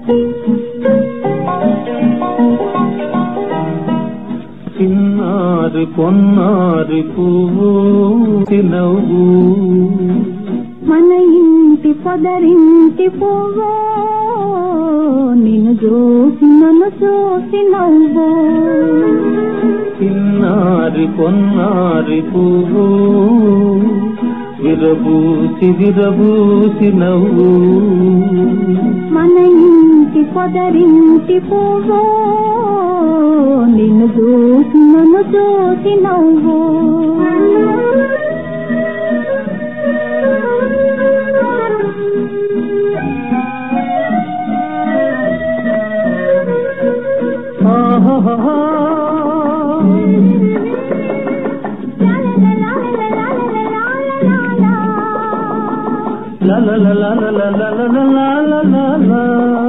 చిన్నారి పొన్నారి పువ్వు నవ్వు మన ఇంటి పొదరింటి పువ్వు నిన్ను చూసి నన్ను చూసి నవ్వు చిన్నారి పొన్నారి పువ్వు విరబూసి విరబూసి నవ్వు మన ఇంటి పొదరింటి పువ్వు నిన్ను చూసి నన్ను చూసి నవ్వు ఆహాహా. లా లా లా లా లా లా లా లా లా లా లా లా.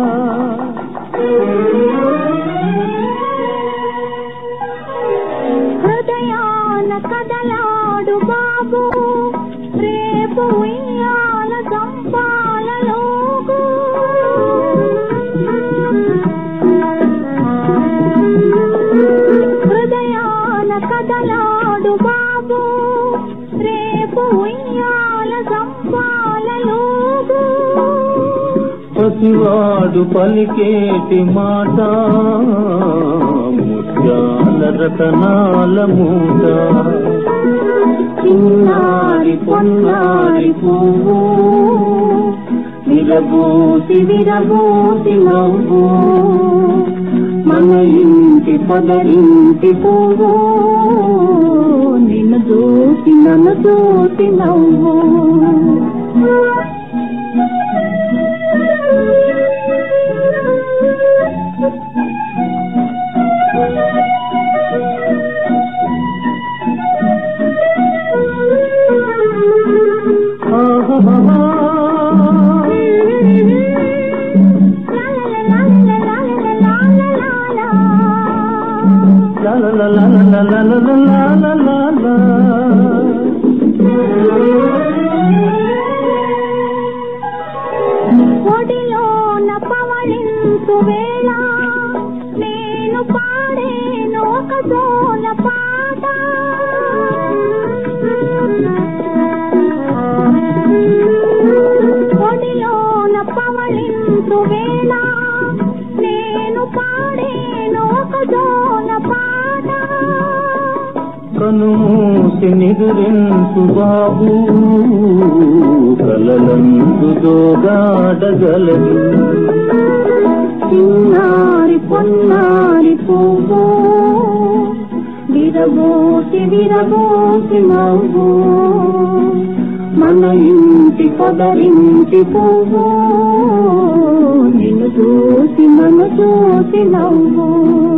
హృదయాన కదలాడు బాబు రేపు ఉయ్యాల సంపాలలోగు హృదయాన కదలాడు బాబు రేపు ఉయ్యాల సంపాలలోగు పసివాడు పలికేటి మాట ముత్యాల రతనాల మూట చిన్నారి పొన్నారి పువ్వు విరబూసి విరబూసి నవ్వు మన ఇంటి పదరింటి పువ్వు నిన్ను చూసి నన్ను చూసి నవ్వు La la la la la la la la la la la la ఒడిలోన పవళింతు వేళ నేను పాడేను ఒక జోల పాట ఒడిలోన పవళింతు వేళ నేను పాడేను ఒక జోల పాట కనుమూసి నిదురించు బాబు కలలందు దోగాడగలదు చిన్నారి పొన్నారి పువ్వు విరబోసి విరబోసి నవ్వు మన ఇంటి పొదరింటి పువ్వు నిన్ను చూసి నన్ను చూసి నవ్వు